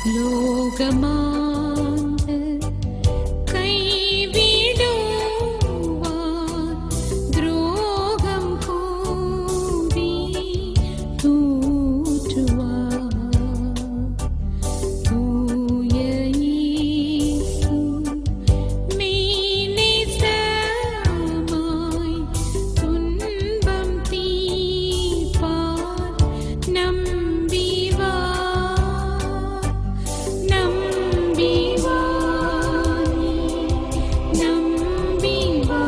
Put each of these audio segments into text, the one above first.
லோகமாந்து கைவிடுவார் துரோகம் கூறி தூற்றுவார் தூய இயேசு மெய்நேசமாய் துன்பம் தீர்ப்பார் நம்பி வா நம்பி வா நம்பி வா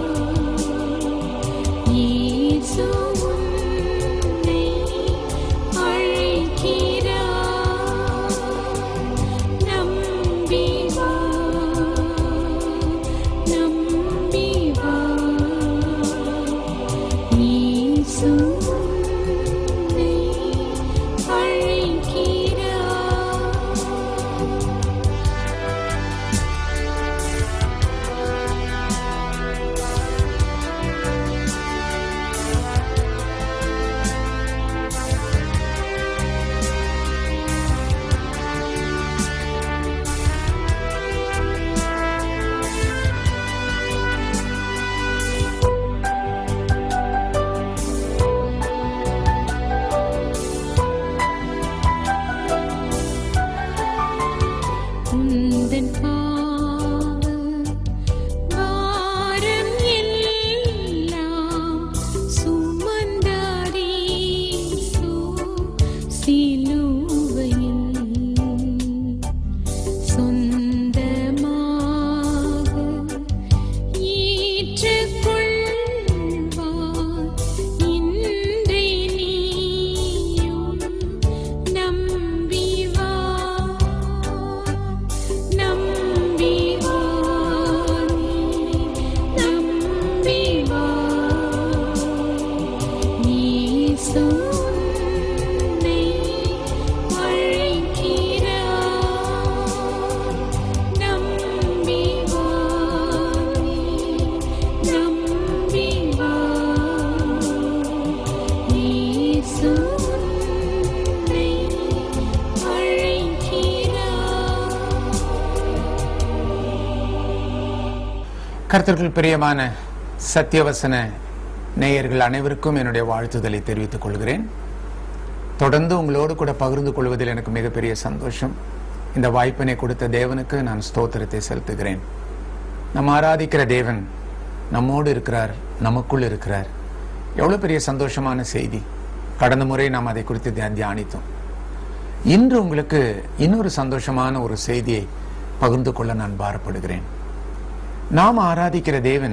இயேசு உன்னை அழைக்கிறார் நம்பி வா நம்பி வா இயேசு உன்னை அழைக்கிறார் உந்தன் பாவ பாரம் எல்லாம் சுமந்தாரே சு சிலுவையில் சொந்தமாக ஏற்றுக்கொள்வார் இன்றே நீயும் நம்பி வா நம்பி வா நம்பி வா இயேசு உன்னை அழைக்கிறார் நம்பி வா நம்பி வா இயேசு உன்னை அழைக்கிறார் கர்த்தர்கள் பிரியமான சத்தியவசன நேயர்கள் அனைவருக்கும் என்னுடைய வாழ்த்துதலை தெரிவித்துக் கொள்கிறேன் தொடர்ந்து உங்களோடு கூட பகிர்ந்து கொள்வதில் எனக்கு மிகப்பெரிய சந்தோஷம் இந்த வாய்ப்பினை கொடுத்த தேவனுக்கு நான் ஸ்தோத்திரத்தை செலுத்துகிறேன் நம்ம ஆராதிக்கிற தேவன் நம்மோடு இருக்கிறார் நமக்குள் இருக்கிறார் எவ்வளவு பெரிய சந்தோஷமான செய்தி கடந்த முறை நாம் அதை குறித்து தியா- தியானித்தோம் இன்று உங்களுக்கு இன்னொரு சந்தோஷமான ஒரு செய்தியை பகிர்ந்து கொள்ள நான் பாரப்படுகிறேன் நாம் ஆராதிக்கிற தேவன்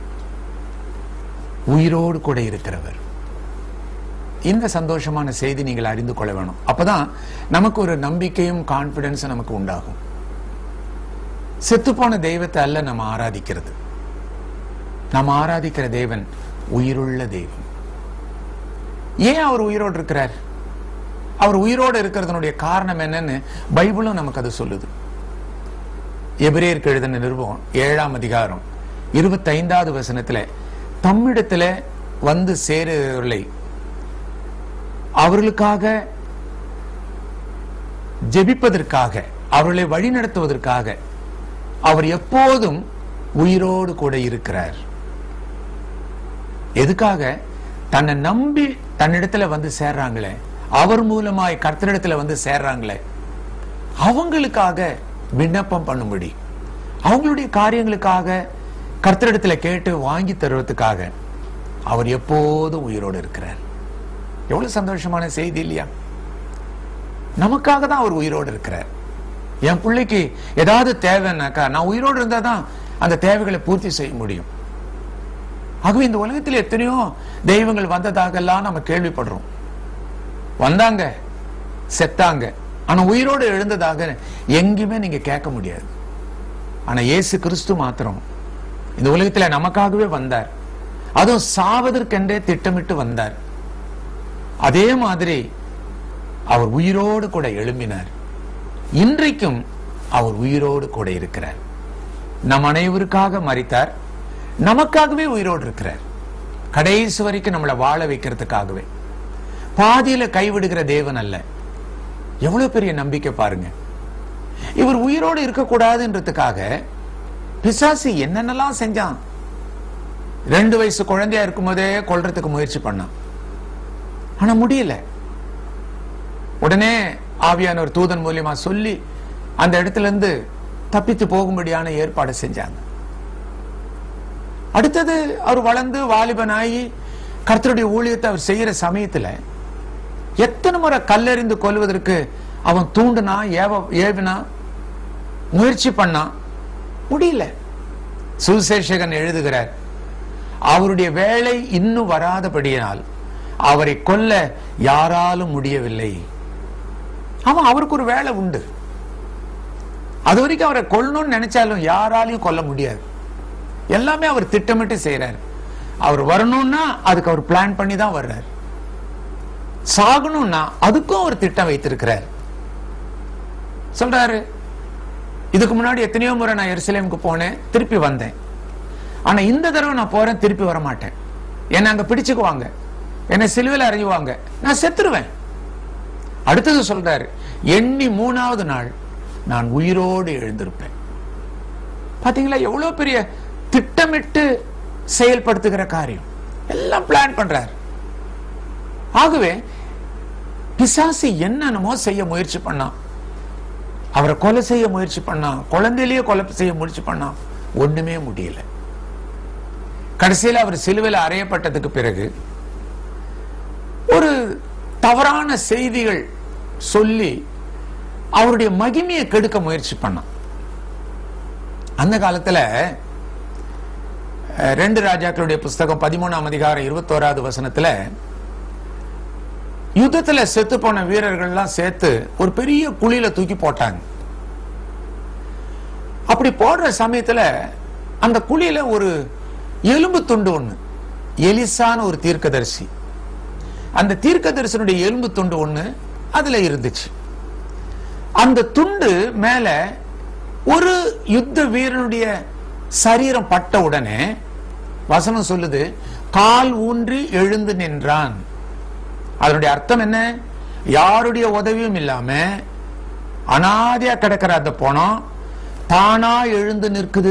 உயிரோடு கூட இருக்கிறவர் இந்த சந்தோஷமான செய்தி நீங்கள் அறிந்து கொள்ள வேணும் அப்பதான் நமக்கு ஒரு நம்பிக்கையும் கான்பிடன்ஸும் நமக்கு உண்டாகும் செத்துப்போன தெய்வத்தை அல்ல நம்ம ஆராதிக்கிறது நாம் ஆராதிக்கிற தேவன் உயிருள்ள தெய்வம் ஏன் அவர் உயிரோடு இருக்கிறார் அவர் உயிரோடு இருக்கிறதனுடைய காரணம் என்னன்னு பைபிளும் நமக்கு அது சொல்லுது எபிரேயருக்கு எழுதின நிருபம் ஏழாம் அதிகாரம் இருபத்தைந்தாவது வசனத்துல தம்மிடத்துல வந்து சேருவர்களை அவர்களுக்காக ஜெபிப்பதற்காக அவர்களை வழிநடத்துவதற்காக அவர் எப்போதும் உயிரோடு கூட இருக்கிறார் எதுக்காக தன்னை நம்பி தன்னிடத்துல வந்து சேர்றாங்களே அவர் மூலமாய் கர்த்தரிடத்துல வந்து சேர்றாங்களே அவங்களுக்காக விண்ணப்பம் பண்ணும்படி அவங்களுடைய காரியங்களுக்காக கர்த்தரிடத்துல கேட்டு வாங்கி தருவதற்காக அவர் எப்போதும் உயிரோடு இருக்கிறார் எவ்வளவு சந்தோஷமான செய்தி இல்லையா நமக்காக தான் அவர் உயிரோடு இருக்கிறார் என் பிள்ளைக்கு ஏதாவது தேவைன்னாக்கா நான் உயிரோடு இருந்தா தான் அந்த தேவைகளை பூர்த்தி செய்ய முடியும் ஆகவே இந்த உலகத்தில் எத்தனையோ தெய்வங்கள் வந்ததாகலாம் நம்ம கேள்விப்படுறோம் வந்தாங்க செத்தாங்க ஆனா உயிரோடு எழுந்ததாக எங்கேயுமே நீங்க கேட்க முடியாது ஆனா இயேசு கிறிஸ்து மாத்திரம் இந்த உலகத்துல நமக்காகவே வந்தார் அதுவும் சாவதற்கென்றே திட்டமிட்டு வந்தார் அதே மாதிரி அவர் உயிரோடு கூட எழும்பினார் இன்றைக்கும் அவர் உயிரோடு கூட இருக்கிறார் நம் அனைவருக்காக மரித்தார் நமக்காகவே உயிரோடு இருக்கிறார் கடைசி வரைக்கும் நம்மளை வாழ வைக்கிறதுக்காகவே பாதியில கைவிடுகிற தேவன் அல்ல எவ்வளவு பெரிய நம்பிக்கை பாருங்க இவர் உயிரோடு இருக்கக்கூடாதுன்றதுக்காக பிசாசு என்னென்னலாம் செஞ்சான் ரெண்டு வயசு குழந்தையா இருக்கும்போதே கொல்றதுக்கு முயற்சி பண்ணான் ஆனா முடியல உடனே ஆவியானவர் தூதன் மூலியமா சொல்லி அந்த இடத்துல இருந்து தப்பித்து போகும்படியான ஏற்பாடு செஞ்சாங்க அடுத்தது அவர் வளர்ந்து வாலிபனாகி கர்த்தருடைய ஊழியத்தை அவர் செய்யற சமயத்துல எத்தனை முறை கல்லெறிந்து கொல்வதற்கு அவன் தூண்டுனா ஏவ ஏவினா முயற்சி பண்ணான் முடியல சுசேஷகன் எழுதுகிறார் அவருடைய வேலை இன்னும் வராதபடியினால் அவரை கொல்ல யாராலும் முடியவில்லை அவன் அவருக்கு ஒரு வேலை உண்டு அது வரைக்கும் அவரை கொல்லணும்னு நினைச்சாலும் யாராலையும் கொல்ல முடியாது எல்லாமே அவர் திட்டமிட்டு செய்யறாரு அவர் வரணும்னா அதுக்கு அவர் பிளான் பண்ணி தான் வர்றார் சாகணும்னா அதுக்கும் அவர் திட்டம் வைத்திருக்கிறார் சொல்றாரு இதுக்கு முன்னாடி எத்தனையோ முறை நான் எருசலேமுக்கு போனேன் திருப்பி வந்தேன் ஆனா இந்த தடவை நான் போறேன் திருப்பி வர மாட்டேன் என்னை அங்க பிடிச்சுக்குவாங்க என்னை சிலுவையில் அறியுவாங்க நான் செத்துருவேன் அடுத்தது சொல்றாரு எண்ணி மூணாவது நாள் நான் உயிரோடு எழுந்திருப்பேன் பாத்தீங்களா எவ்வளவு பெரிய திட்டமிட்டு செயல்படுத்துகிற காரியம் எல்லாம் பிளான் பண்றார் ஆகவே பிசாசு என்னென்னமோ செய்ய முயற்சி பண்ணான் அவரை கொலை செய்ய முயற்சி பண்ணான் குழந்தையிலேயே கொலை செய்ய முயற்சி பண்ணான் ஒண்ணுமே முடியல கடைசியில் அவர் சிலுவையில் அறையப்பட்டதுக்கு பிறகு ஒரு தவறான செய்திகள் சொல்லி அவருடைய மகிமையை கெடுக்க முயற்சி பண்ணான் அந்த காலத்துல அஹ், ரெண்டு ராஜாக்களுடைய புஸ்தகம் பதிமூணாம் அதிகாரம் இருபத்தோராவது வசனத்துல யுத்தத்துல செத்து போன வீரர்கள்லாம் சேர்த்து ஒரு பெரிய குழியில தூக்கி போட்டாங்க அப்படி போடுற சமயத்துல அந்த குழியில ஒரு எலும்பு துண்டு ஒண்ணு எலிசான ஒரு தீர்க்கதரிசி அந்த தீர்க்கதரிசனுடைய எலும்பு துண்டு ஒண்ணு அதுல இருந்துச்சு அந்த துண்டு மேல ஒரு யுத்த வீரனுடைய சரீரம் பட்ட உடனே வசனம் சொல்லுது கால் ஊன்றி எழுந்து நின்றான் அதனுடைய அர்த்தம் என்ன யாருடைய உதவியும் இல்லாம அனாதையா கிடக்கிற அந்த பணம் தானா எழுந்து நிற்குது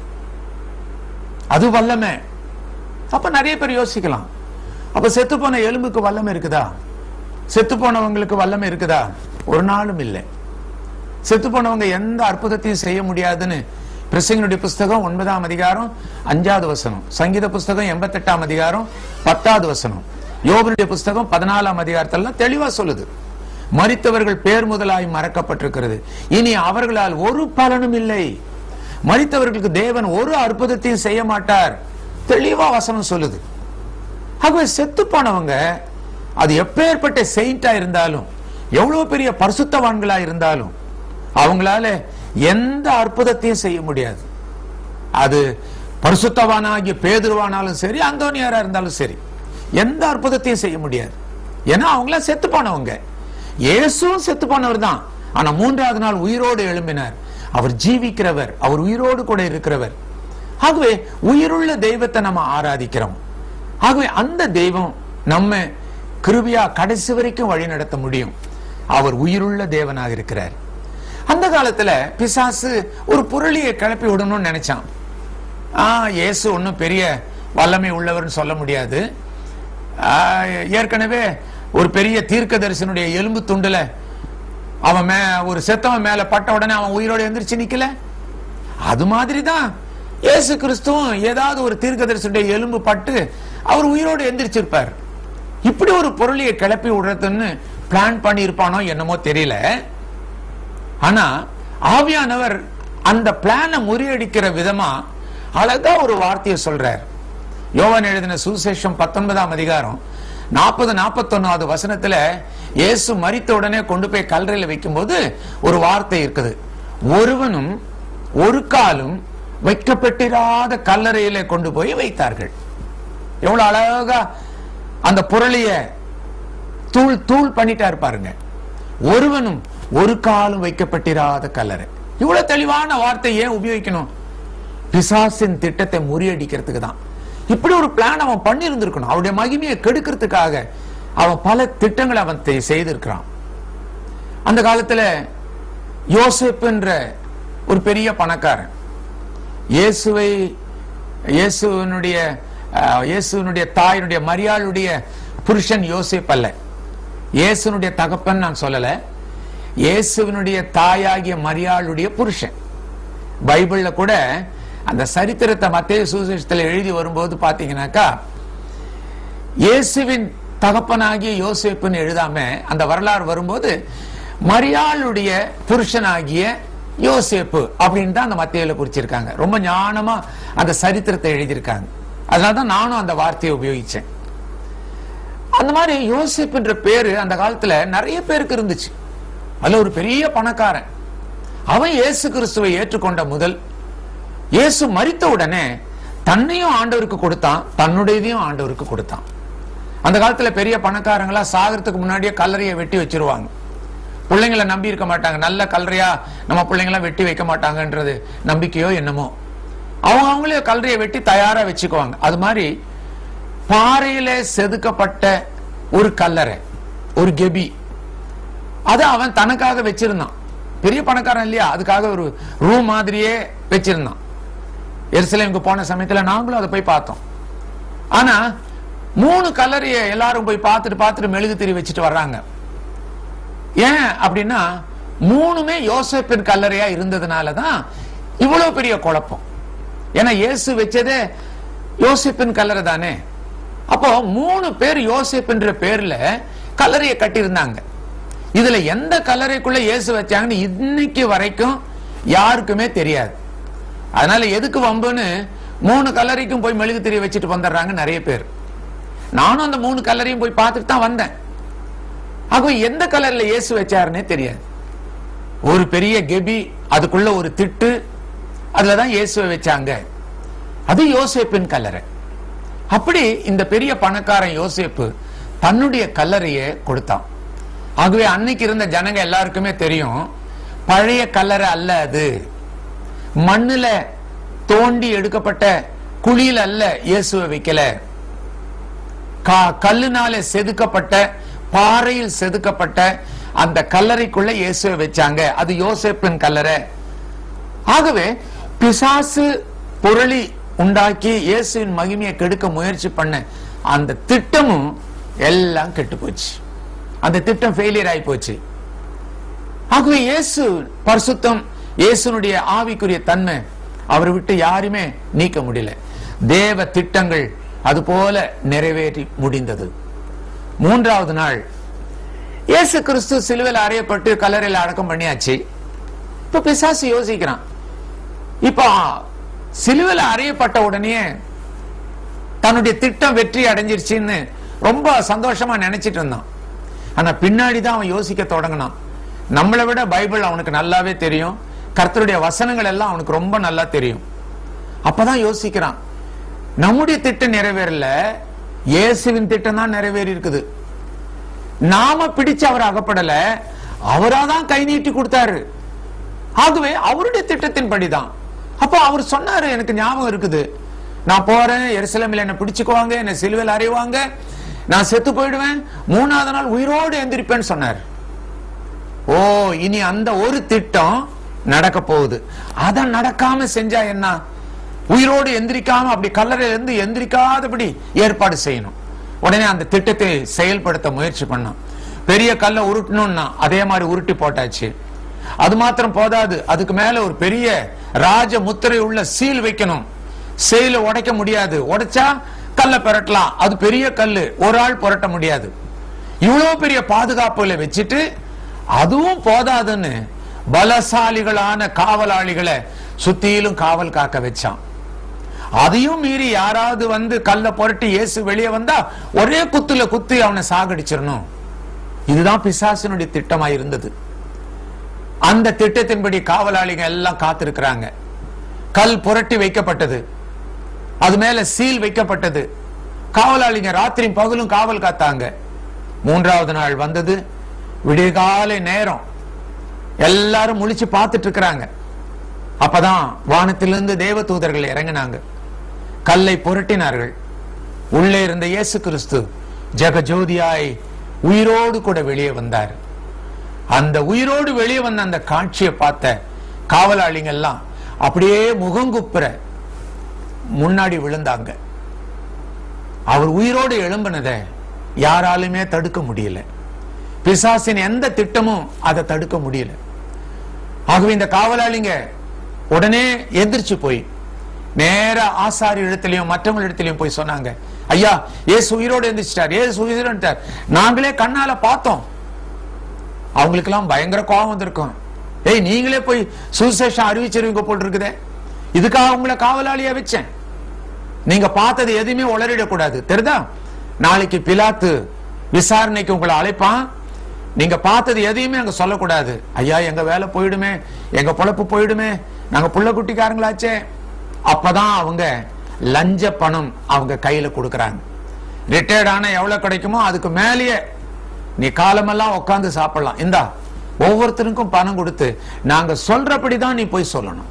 அது வல்லமை அப்ப நிறைய பேர் யோசிக்கலாம் அப்ப செத்து போன எலும்புக்கு வல்லமை இருக்குதா செத்து போனவங்களுக்கு வல்லமை இருக்குதா ஒரு நாளும் இல்லை செத்து போனவங்க எந்த அற்புதத்தையும் செய்ய முடியாதுன்னு பிரசங்கனுடைய புஸ்தகம் ஒன்பதாம் அதிகாரம் அஞ்சாவது வசனம் சங்கீத புஸ்தகம் எண்பத்தெட்டாம் அதிகாரம் பத்தாவது வசனம் யோபனுடைய புஸ்தகம் பதினாலாம் அதிகாரத்தெல்லாம் தெளிவா சொல்லுது மரித்தவர்கள் பேர் முதலாய் மறக்கப்பட்டிருக்கிறது இனி அவர்களால் ஒரு பலனும் இல்லை மரித்தவர்களுக்கு தேவன் ஒரு அற்புதத்தையும் செய்ய மாட்டார் தெளிவா வசனம் சொல்லுது ஆகவே செத்து போனவங்க அது எப்பேற்பட்ட செயிண்டா இருந்தாலும் எவ்வளவு பெரிய பரிசுத்தவான்களா இருந்தாலும் அவங்களால எந்த அற்புதத்தையும் செய்ய முடியாது அது பரிசுத்தவானாகிய பேதுருவானாலும் சரி அந்தோனியாரா இருந்தாலும் சரி எந்த அற்புதத்தையும் செய்ய முடியாது ஏன்னா அவங்களாம் செத்து போனவங்க இயேசுவும் செத்து போனவர் தான் ஆனா மூன்றாவது நாள் உயிரோடு எழும்பினார் அவர் ஜீவிக்கிறவர் அவர் உயிரோடு கூட இருக்கிறவர் ஆகவே உயிருள்ள தெய்வத்தை நம்ம ஆராதிக்கிறோம் ஆகவே அந்த தெய்வம் நம்ம கிருபியா கடைசி வரைக்கும் வழி நடத்த முடியும் அவர் உயிருள்ள தேவனாக இருக்கிறார் அந்த காலத்துல பிசாசு ஒரு புரளியை கிளப்பி விடணும்னு நினைச்சான் ஆ இயேசு ஒன்றும் பெரிய வல்லமை உள்ளவர்னு சொல்ல முடியாது ஆ, ஏற்கனவே ஒரு பெரிய தீர்க்கதரிசனுடைய எலும்பு துண்டுல அவன் மே ஒரு செத்தவன் மேல பட்ட உடனே அவன் உயிரோட எந்திரிச்சு நிக்கல அது மாதிரி தான் இயேசு கிறிஸ்துவும் ஏதாவது ஒரு தீர்க்கதரிசனுடைய எலும்பு பட்டு அவர் உயிரோடு எந்திரிச்சிருப்பார் இப்படி ஒரு பொருளியை கிளப்பி விடுறதுன்னு பிளான் பண்ணி இருப்பானோ என்னமோ தெரியல ஆனா ஆவியானவர் அந்த பிளானை முறியடிக்கிற விதமா அழகா ஒரு வார்த்தையை சொல்றார் யோவான் எழுதின சுவிசேஷம் பத்தொன்பதாம் அதிகாரம் நாற்பது நாற்பத்தொன்னாவது வசனத்துல இயேசு மரித்த உடனே கொண்டு போய் கல்லறையில வைக்கும்போது ஒரு வார்த்தை இருக்குது ஒருவனும் ஒரு காலும் வைக்கப்பட்டிராத கல்லறையிலே கொண்டு போய் வைத்தார்கள் எவ்வளவு அழகா அந்த புரளிய தூள் தூள் பண்ணிட்டாரு பாருங்க ஒருவனும் ஒரு காலும் வைக்கப்பட்டிராத கல்லறை இவ்வளவு தெளிவான வார்த்தை ஏன் உபயோகிக்கணும் பிசாசின் திட்டத்தை முறியடிக்கிறதுக்கு தான் இப்படி ஒரு பிளான் அவன் பண்ணியிருந்திருக்கணும் அவருடைய மகிமையை கெடுக்கிறதுக்காக அவன் பல திட்டங்களை அவன் தெ- செய்திருக்கிறான் அந்த காலத்துல யோசேப்புன்ற ஒரு பெரிய பணக்காரன் இயேசுவை இயேசுவனுடைய அஹ், இயேசுவனுடைய தாயினுடைய மரியாளுடைய புருஷன் யோசேப் அல்ல இயேசுனுடைய தகப்பன் நான் சொல்லல இயேசுவினுடைய தாயாகிய மரியாளுடைய புருஷன் பைபிள்ல கூட அந்த சரித்திரத்தை மத்திய சுவிசேஷத்தில் எழுதி வரும்போது பாத்தீங்கன்னாக்கா இயேசுவின் தகப்பனாகிய யோசேப்புன்னு எழுதாம அந்த வரலாறு வரும்போது மரியாளுடைய புருஷனாகிய யோசேப்பு அப்படின்னு தான் அந்த மத்தியில குறிச்சிருக்காங்க ரொம்ப ஞானமா அந்த சரித்திரத்தை எழுதியிருக்காங்க அதனாலதான் நானும் அந்த வார்த்தையை உபயோகிச்சேன் அந்த மாதிரி யோசேப்புன்ற பேரு அந்த காலத்துல நிறைய பேருக்கு இருந்துச்சு அதுல ஒரு பெரிய பணக்காரன் அவன் இயேசு கிறிஸ்துவை ஏற்றுக்கொண்ட முதல் இயேசு மரித்த உடனே தன்னையும் ஆண்டவருக்கு கொடுத்தான் தன்னுடையதையும் ஆண்டவருக்கு கொடுத்தான் அந்த காலத்துல பெரிய பணக்காரங்களா சாகிறதுக்கு முன்னாடியே கல்லறையை வெட்டி வச்சிருவாங்க பிள்ளைங்களை நம்பி இருக்க மாட்டாங்க நல்ல கல்லறையா நம்ம பிள்ளைங்களாம் வெட்டி வைக்க மாட்டாங்கன்றது நம்பிக்கையோ என்னமோ அவங்க அவங்களே கல்லறையை வெட்டி தயாரா வச்சுக்குவாங்க அது மாதிரி பாறையில செதுக்கப்பட்ட ஒரு கல்லறை ஒரு கெபி அது அவன் தனக்காக வச்சிருந்தான் பெரிய பணக்காரன் இல்லையா அதுக்காக ஒரு ரூம் மாதிரியே வச்சிருந்தான் எருசலேமுக்கு போன சமயத்துல நாங்களும் அதை போய் பார்த்தோம் ஆனா மூணு கல்லறைய எல்லாரும் போய் பார்த்துட்டு பார்த்துட்டு மெழுகு திரி வச்சுட்டு வர்றாங்க ஏன் அப்படின்னா மூணுமே யோசேப்பின் கல்லறையா இருந்ததுனால தான் இவ்வளவு பெரிய குழப்பம் ஏன்னா இயேசு வச்சதே யோசேப்பின் கல்லறை தானே அப்போ மூணு பேர் யோசேப்புன்ற பேர்ல கல்லறையை கட்டியிருந்தாங்க இதுல எந்த கல்லறைக்குள்ள இயேசு வச்சாங்கன்னு இன்னைக்கு வரைக்கும் யாருக்குமே தெரியாது அதனால எதுக்கு வம்புன்னு மூணு கல்லறைக்கும் போய் மெழுகு திரி வச்சுட்டு வந்துடுறாங்க நிறைய பேர் நானும் அந்த மூணு கல்லறையும் போய் பார்த்துட்டு தான் வந்தேன் ஆக எந்த கலர்ல இயேசு வச்சாருன்னே தெரியாது ஒரு பெரிய கெபி அதுக்குள்ள ஒரு திட்டு அதுலதான் இயேசுவை வச்சாங்க அது யோசேப்பின் கல்லறை அப்படி இந்த பெரிய பணக்காரன் யோசேப்பு தன்னுடைய கல்லறையை கொடுத்தான் ஆகவே அன்னைக்கு இருந்த ஜனங்க எல்லாருக்குமே தெரியும் பழைய கல்லறை அல்ல அது மண்ணுல தோண்டி எடுக்கப்பட்ட குழியில் அல்ல இயேசுவை வைக்கல கா- கல்லுனால செதுக்கப்பட்ட பாறையில் செதுக்கப்பட்ட அந்த கல்லறைக்குள்ள இயேசுவை வச்சாங்க அது யோசேப்பின் கல்லறை ஆகவே பிசாசு புரளி உண்டாக்கி இயேசுவின் மகிமையை கெடுக்க முயற்சி பண்ண அந்த திட்டமும் எல்லாம் கெட்டு போச்சு அந்த திட்டம் ஃபெயிலியர் ஆகி போச்சு ஆகவே இயேசு பரிசுத்தம் இயேசுனுடைய ஆவிக்குரிய தன்மை அவரை விட்டு யாருமே நீக்க முடியல தேவ திட்டங்கள் அது போல நிறைவேறி முடிந்தது மூன்றாவது நாள் இயேசு கிறிஸ்து சிலுவையில் அறையப்பட்டு கல்லறையில் அடக்கம் பண்ணியாச்சு இப்ப பிசாசு யோசிக்கிறான் இப்ப சிலுவையில் அறையப்பட்ட உடனே தன்னுடைய திட்டம் வெற்றி அடைஞ்சிருச்சுன்னு ரொம்ப சந்தோஷமா நினைச்சிட்டு இருந்தான் ஆனா பின்னாடி தான் அவன் யோசிக்க தொடங்கினான் நம்மளை விட பைபிள் அவனுக்கு நல்லாவே தெரியும் கர்த்தருடைய வசனங்கள் எல்லாம் அவனுக்கு ரொம்ப நல்லா தெரியும் அப்பதான் யோசிக்கிறான் நம்முடைய திட்டம் நிறைவேறல இயேசுவின் திட்டம் தான் நிறைவேறி இருக்குது நாம பிடிச்சு அவர் அகப்படல அவராதான் கை நீட்டி கொடுத்தாரு ஆகவே அவருடைய திட்டத்தின்படிதான் அப்போ அவர் சொன்னாரு எனக்கு ஞாபகம் இருக்குது நான் போறேன் எருசலேமில் என்ன பிடிச்சுக்குவாங்க என்ன சிலுவையில் அறைவாங்க நான் செத்து போயிடுவேன் மூணாவது நாள் உயிரோடு எந்திரிப்பேன்னு சொன்னார் ஓ இனி அந்த ஒரு திட்டம் நடக்க போகுது அதை நடக்காம செஞ்சா என்ன உயிரோடு எந்திரிக்காம அப்படி கல்லறையில இருந்து எந்திரிக்காதபடி ஏற்பாடு செய்யணும் உடனே அந்த திட்டத்தை செயல்படுத்த முயற்சி பண்ணான் பெரிய கல்லை உருட்டணும்னா அதே மாதிரி உருட்டி போட்டாச்சு அது மாத்திரம் போதாது அதுக்கு மேல ஒரு பெரிய ராஜ முத்திரை உள்ள சீல் வைக்கணும் செயல உடைக்க முடியாது உடைச்சா கல்லை புரட்டலாம் அது பெரிய கல்லு ஒரு ஆள் புரட்ட முடியாது இவ்வளவு பெரிய பாதுகாப்புல வச்சுட்டு அதுவும் போதாதுன்னு பலசாலிகளான காவலாளிகளை சுத்தியிலும் காவல் காக்க வச்சான் அதையும் மீறி யாராவது வந்து கல்ல புரட்டி இயேசு வெளியே வந்தா ஒரே குத்துல குத்தி அவனை சாகடிச்சிடணும் இதுதான் பிசாசினுடைய திட்டமா இருந்தது அந்த திட்டத்தின்படி காவலாளிங்க எல்லாம் காத்திருக்கிறாங்க கல் புரட்டி வைக்கப்பட்டது அது மேல சீல் வைக்கப்பட்டது காவலாளிங்க ராத்திரி பகலும் காவல் காத்தாங்க மூன்றாவது நாள் வந்தது விடிகாலை நேரம் எல்லாரும் முழிச்சு பார்த்துட்டு இருக்கிறாங்க அப்பதான் வானத்திலிருந்து தேவ தூதர்கள் இறங்கினாங்க கல்லை புரட்டினார்கள் உள்ளே இருந்த இயேசு கிறிஸ்து ஜெகஜோதியாய் உயிரோடு கூட வெளியே வந்தார் அந்த உயிரோடு வெளியே வந்த அந்த காட்சியை பார்த்த காவலாளிங்க எல்லாம் அப்படியே முகங்குப்புற முன்னாடி விழுந்தாங்க அவர் உயிரோடு எழும்பினதை யாராலுமே தடுக்க முடியல பிசாசின் எந்த திட்டமும் அதை தடுக்க முடியல ஆகவே இந்த காவலாளிங்க உடனே எந்திரிச்சு போய் நேர ஆசாரி இடத்திலையும் மற்றவங்க இடத்திலையும் போய் சொன்னாங்க ஐயா ஏசு உயிரோடு எந்திரிச்சிட்டார் ஏசு உயிரோடு நாங்களே கண்ணால பார்த்தோம் அவங்களுக்கெல்லாம் பயங்கர கோபம் வந்திருக்கும் ஏய் நீங்களே போய் சுசேஷம் அறிவிச்சிருவீங்க போல் இருக்குதே இதுக்காக உங்களை காவலாளியா வச்சேன் நீங்க பார்த்தது எதுவுமே உளறிடக்கூடாது தெரியுதா நாளைக்கு பிலாத்து விசாரணைக்கு உங்களை அழைப்பான் நீங்க பார்த்தது எதையுமே அங்க சொல்லக்கூடாது ஐயா எங்க வேலை போயிடுமே எங்க பொழப்பு போயிடுமே நாங்க புள்ள குட்டிக்காரங்களாச்சே அப்பதான் அவங்க லஞ்ச பணம் அவங்க கையில கொடுக்கறாங்க ரிட்டையர்ட் ஆன எவ்வளவு கிடைக்குமோ அதுக்கு மேலேயே நீ காலமெல்லாம் உட்கார்ந்து சாப்பிடலாம் இந்தா ஒவ்வொருத்தருக்கும் பணம் கொடுத்து நாங்க சொல்றபடி தான் நீ போய் சொல்லணும்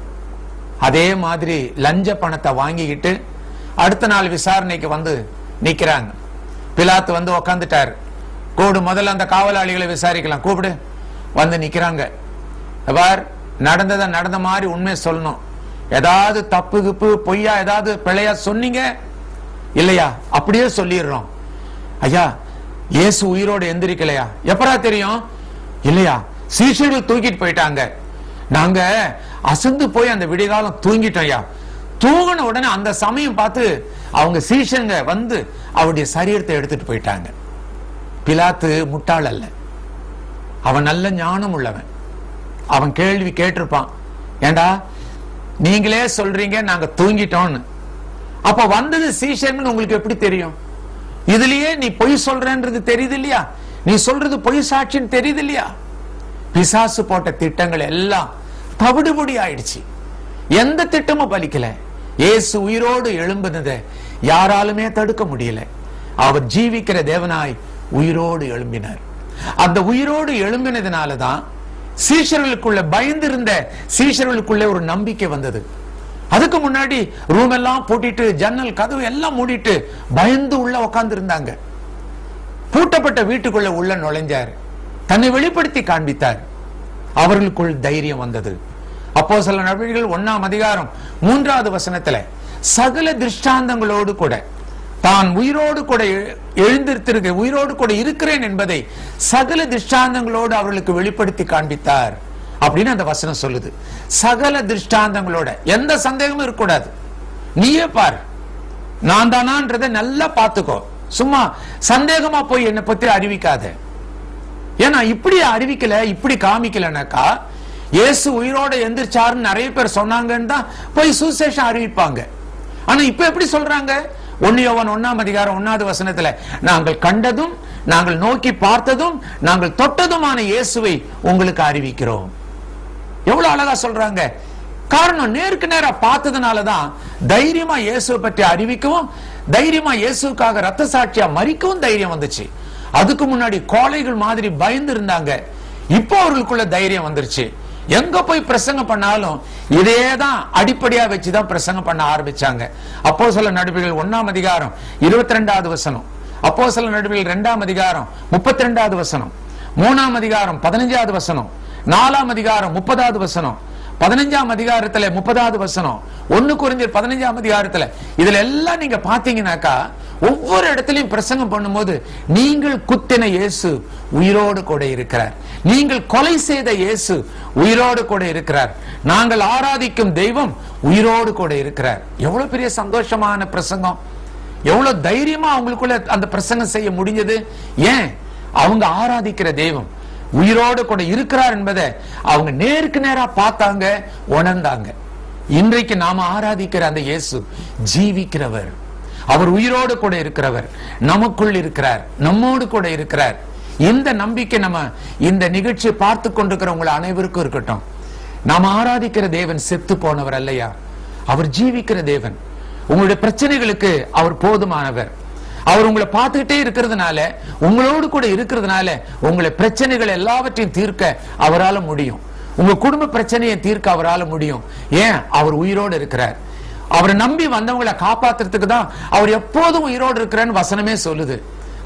அதே மாதிரி லஞ்ச பணத்தை வாங்கிக்கிட்டு அடுத்த நாள் விசாரணைக்கு வந்து நிக்கிறாங்க பிலாத்து வந்து உக்காந்துட்டாரு கூடு முதல்ல அந்த காவலாளிகளை விசாரிக்கலாம் கூப்பிடு வந்து நிக்கிறாங்க பார் நடந்ததை நடந்த மாதிரி உண்மை சொல்லணும் ஏதாவது தப்பு கிப்பு பொய்யா ஏதாவது பிழையா சொன்னீங்க இல்லையா அப்படியே சொல்லிடுறோம் ஐயா இயேசு உயிரோடு எந்திரிக்கலையா எப்பரா தெரியும் இல்லையா சீஷர்கள் தூக்கிட்டு போயிட்டாங்க நாங்க அசந்து போய் அந்த விடிகாலம் தூங்கிட்டோம் ஐயா தூங்கின உடனே அந்த சமயம் பார்த்து அவங்க சீஷங்க வந்து அவருடைய சரீரத்தை எடுத்துட்டு போயிட்டாங்க பிலாத்து முட்டாள் அல்ல அவன் நல்ல ஞானம் உள்ளவன் அவன் கேள்வி கேட்டிருப்பான் ஏண்டா நீங்களே சொல்றீங்க நாங்க தூங்கிட்டோம்னு அப்ப வந்தது சீஷன் உங்களுக்கு எப்படி தெரியும் இதுலயே நீ பொய் சொல்றன்றது தெரியுது இல்லையா நீ சொல்றது பொய் சாட்சின்னு தெரியுது இல்லையா பிசாசு போட்ட திட்டங்கள் எல்லாம் தவிடுபடி ஆயிடுச்சு எந்த திட்டமும் பலிக்கல இயேசு உயிரோடு எழும்பினதை யாராலுமே தடுக்க முடியல அவர் ஜீவிக்கிற தேவனாய் உயிரோடு எழும்பினார் அந்த உயிரோடு எழும்பினதுனாலதான் சீஷர்களுக்குள்ள பயந்திருந்த சீஷர்களுக்குள்ள ஒரு நம்பிக்கை வந்தது அதுக்கு முன்னாடி ரூம் எல்லாம் பூட்டிட்டு ஜன்னல் கதவு எல்லாம் மூடிட்டு பயந்து உள்ள உட்கார்ந்து இருந்தாங்க பூட்டப்பட்ட வீட்டுக்குள்ள உள்ள நுழைஞ்சார் தன்னை வெளிப்படுத்தி காண்பித்தார் அவர்களுக்குள் தைரியம் வந்தது அப்போ சில நடவடிக்கைகள் ஒன்னாம் அதிகாரம் மூன்றாவது வசனத்துல சகல திருஷ்டாந்தங்களோடு கூட தான் உயிரோடு கூட எழு- எழுந்திருத்திருக்க உயிரோடு கூட இருக்கிறேன் என்பதை சகல திருஷ்டாந்தங்களோடு அவர்களுக்கு வெளிப்படுத்தி காண்பித்தார் அப்படின்னு அந்த வசனம் சொல்லுது சகல திருஷ்டாந்தங்களோட எந்த சந்தேகமும் இருக்கக்கூடாது நீயே பார் நான் தானான்றதை நல்லா பார்த்துக்கோ சும்மா சந்தேகமா போய் என்னை பத்தி அறிவிக்காத ஏன்னா இப்படி அறிவிக்கல இப்படி காமிக்கலனாக்கா இயேசு உயிரோட எந்திரிச்சாருன்னு நிறைய பேர் சொன்னாங்கன்னு தான் போய் சுசேஷம் அறிவிப்பாங்க ஆனா இப்ப எப்படி சொல்றாங்க ஒன்னு யோவான் ஒன்னாம் அதிகாரம் ஒன்னாவது வசனத்துல நாங்கள் கண்டதும் நாங்கள் நோக்கி பார்த்ததும் நாங்கள் தொட்டதுமான இயேசுவை உங்களுக்கு அறிவிக்கிறோம் எவ்வளவு அழகா சொல்றாங்க காரணம் நேருக்கு நேரா பார்த்ததுனாலதான் தைரியமா இயேசுவை பற்றி அறிவிக்கவும் தைரியமா இயேசுக்காக ரத்த சாட்சியா மறிக்கவும் தைரியம் வந்துச்சு அதுக்கு முன்னாடி கோழைகள் மாதிரி பயந்து இருந்தாங்க இப்போ அவர்களுக்குள்ள தைரியம் வந்துருச்சு எங்க போய் பிரசங்கம் பண்ணாலும் இதே தான் அடிப்படையா வச்சுதான் பிரசங்கம் பண்ண ஆரம்பிச்சாங்க அப்போ சில நடுவுகள் ஒன்னாம் அதிகாரம் இருபத்தி ரெண்டாவது வசனம் அப்போ சில நடுவுகள் இரண்டாம் அதிகாரம் முப்பத்தி ரெண்டாவது வசனம் மூணாம் அதிகாரம் பதினஞ்சாவது வசனம் நாலாம் அதிகாரம் முப்பதாவது வசனம் பதினஞ்சாம் அதிகாரத்துல முப்பதாவது வசனம் ஒண்ணு குறிஞ்சர் பதினஞ்சாம் அதிகாரத்துல இதுல எல்லாம் நீங்க பாத்தீங்கன்னாக்கா ஒவ்வொரு இடத்துலயும் பிரசங்கம் பண்ணும்போது நீங்கள் குத்தின இயேசு உயிரோடு கூட இருக்கிறார் நீங்கள் கொலை செய்த இயேசு உயிரோடு கூட இருக்கிறார் நாங்கள் ஆராதிக்கும் தெய்வம் உயிரோடு கூட இருக்கிறார் எவ்வளவு பெரிய சந்தோஷமான பிரசங்கம் எவ்வளவு தைரியமா அவங்களுக்குள்ள அந்த பிரசங்கம் செய்ய முடிஞ்சது ஏன் அவங்க ஆராதிக்கிற தெய்வம் உயிரோடு கூட இருக்கிறார் என்பதை அவங்க நேருக்கு நேரா பார்த்தாங்க உணர்ந்தாங்க இன்றைக்கு நாம ஆராதிக்கிற அந்த இயேசு ஜீவிக்கிறவர் அவர் உயிரோடு கூட இருக்கிறவர் நமக்குள் இருக்கிறார் நம்மோடு கூட இருக்கிறார் இந்த நம்பிக்கை நம்ம இந்த நிகழ்ச்சியை பார்த்து கொண்டிருக்கிற உங்களை அனைவருக்கும் இருக்கட்டும் நாம் ஆராதிக்கிற தேவன் செத்து போனவர் அல்லையா அவர் ஜீவிக்கிற தேவன் உங்களுடைய பிரச்சனைகளுக்கு அவர் போதுமானவர் அவர் உங்களை பார்த்துக்கிட்டே இருக்கிறதுனால உங்களோடு கூட இருக்கிறதுனால உங்களை பிரச்சனைகள் எல்லாவற்றையும் தீர்க்க அவரால முடியும் உங்க குடும்ப பிரச்சனையை தீர்க்க அவரால முடியும் ஏன் அவர் உயிரோடு இருக்கிறார் அவரை நம்பி வந்தவங்களை காப்பாத்துறதுக்கு தான் அவர் எப்போதும் உயிரோடு இருக்கிறேன்னு வசனமே சொல்லுது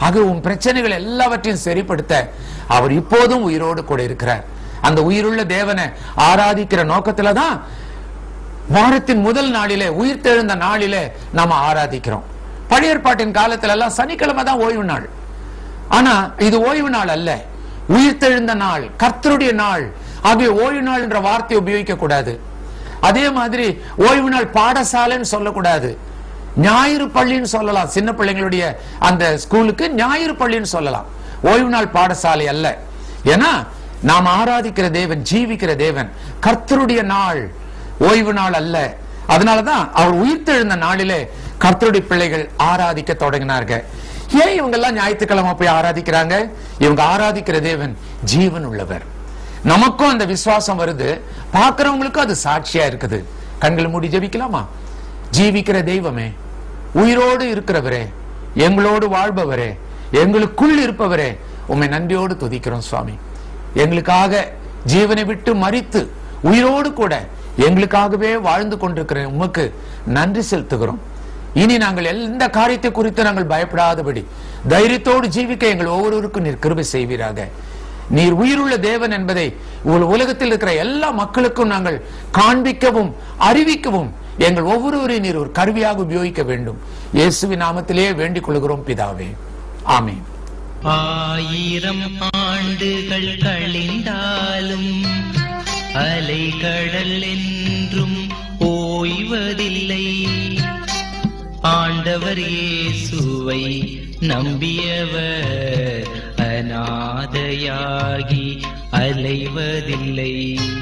ஆக உன் பிரச்சனைகள் எல்லாவற்றையும் சரிப்படுத்த அவர் இப்போதும் உயிரோடு கூட இருக்கிறார் அந்த உயிருள்ள தேவனை ஆராதிக்கிற நோக்கத்துல தான் வாரத்தின் முதல் நாளிலே உயிர்த்தெழுந்த நாளிலே நாம ஆராதிக்கிறோம் பழைய ஏற்பாட்டின் காலத்துல எல்லாம் சனிக்கிழமை தான் ஓய்வு நாள் ஆனா இது ஓய்வு நாள் அல்ல உயிர்த்தெழுந்த நாள் கர்த்தருடைய நாள் ஆகிய ஓய்வு நாள் என்ற வார்த்தையை உபயோகிக்க கூடாது அதே மாதிரி ஓய்வு நாள் பாடசாலைன்னு சொல்லக்கூடாது ஞாயிறு பள்ளின்னு சொல்லலாம் சின்ன பிள்ளைங்களுடைய அந்த ஸ்கூலுக்கு ஞாயிறு பள்ளின்னு சொல்லலாம் ஓய்வு நாள் பாடசாலை அல்ல ஏன்னா நாம் ஆராதிக்கிற தேவன் ஜீவிக்கிற தேவன் கர்த்தருடைய நாள் ஓய்வு நாள் அல்ல அதனாலதான் அவர் உயிர்த்தெழுந்த நாளிலே கர்த்தருடைய பிள்ளைகள் ஆராதிக்க தொடங்கினார்கள் ஏன் இவங்க எல்லாம் ஞாயிற்றுக்கிழமை போய் ஆராதிக்கிறாங்க இவங்க ஆராதிக்கிற தேவன் ஜீவன் உள்ளவர் நமக்கும் அந்த விசுவாசம் வருது பார்க்கிறவங்களுக்கும் அது சாட்சியா இருக்குது கண்களை மூடி ஜெபிக்கலாமா ஜீவிக்கிற தெய்வமே உயிரோடு இருக்கிறவரே எங்களோடு வாழ்பவரே எங்களுக்குள் இருப்பவரே உம்மை நன்றியோடு துதிக்கிறோம் சுவாமி எங்களுக்காக ஜீவனை விட்டு மறித்து உயிரோடு கூட எங்களுக்காகவே வாழ்ந்து கொண்டிருக்கிற உமக்கு நன்றி செலுத்துகிறோம் இனி நாங்கள் எந்த காரியத்தை குறித்து நாங்கள் பயப்படாதபடி தைரியத்தோடு ஜீவிக்க எங்கள் ஒவ்வொருவருக்கும் நீர் கிருபை செய்வீராக நீர் உயிருள்ள தேவன் என்பதை உங்கள் உலகத்தில் இருக்கிற எல்லா மக்களுக்கும் நாங்கள் காண்பிக்கவும் அறிவிக்கவும் எங்கள் ஒவ்வொருவரையும் நீர் ஒரு கருவியாக உபயோகிக்க வேண்டும் இயேசுவின் நாமத்திலே வேண்டிக் கொள்கிறோம் பிதாவே ஆமென் ஆயிரம் ஆண்டுகள் கழிந்தாலும் அலைகடல் என்றும் ஓய்வதில்லை ஆண்டவர் இயேசுவை நம்பியவர் அநாதையாகி அலைவதில்லை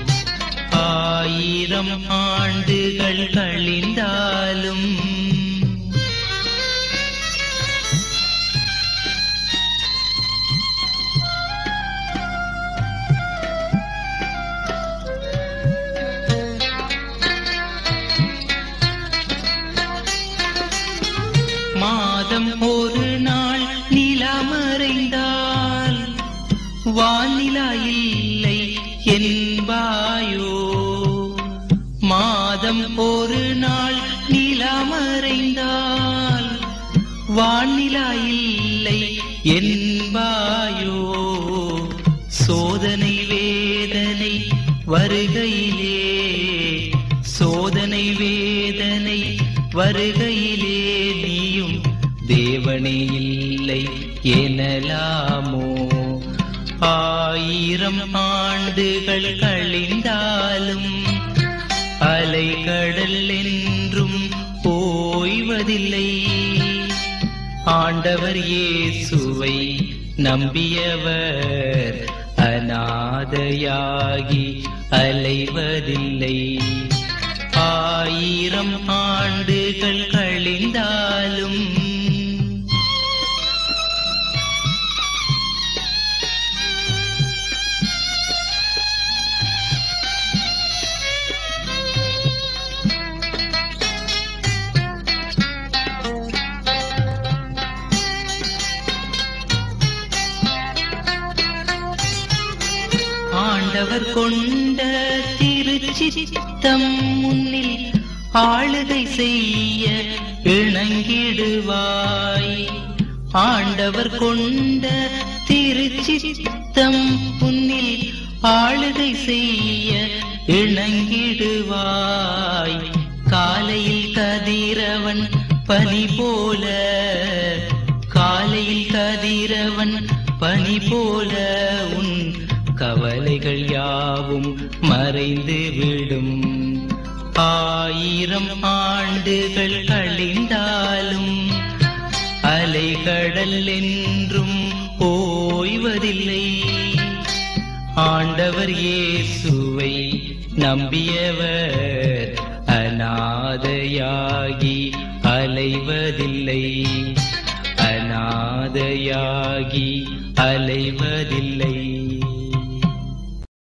ஆயிரம் ஆண்டுகள் கழிந்தாலும் மாதம் ஒரு நாள் நிலமறைந்தால் வானிலா இல்லை என்பாயோ மாதம் ஒரு நாள் நிலமறைந்தால் வானிலா இல்லை என்பாயோ சோதனை வேதனை வருகையிலே சோதனை வேதனை வருகையிலே நீயும் தேவனே இல்லை எனலாமோ ஆயிரம் ஆண்டுகள் கழிந்தாலும் அலைகடல் என்றும் ஓய்வதில்லை ஆண்டவர் இயேசுவை நம்பியவர் அநாதையாகி அலைவதில்லை ஆயிரம் ஆண்டுகள் கழிந்தாலும் ஆண்டவர் கொண்ட திருச்சித்தம் முன்னில் ஆளுகை செய்ய இணங்கிடுவாய் ஆண்டவர் கொண்ட திருச்சித்தம் முன்னில் ஆளுகை செய்ய இணங்கிடுவாய் காலையில் கதிரவன் பனி போல காலையில் கதிரவன் பனி போல உன் கவலைகள் யாவும் மறைந்து விடும் ஆயிரம் ஆண்டுகள் கழிந்தாலும் அலைகடல் என்றும் ஓய்வதில்லை ஆண்டவர் இயேசுவை நம்பியவர் அநாதையாகி அலைவதில்லை அநாதையாகி அலைவதில்லை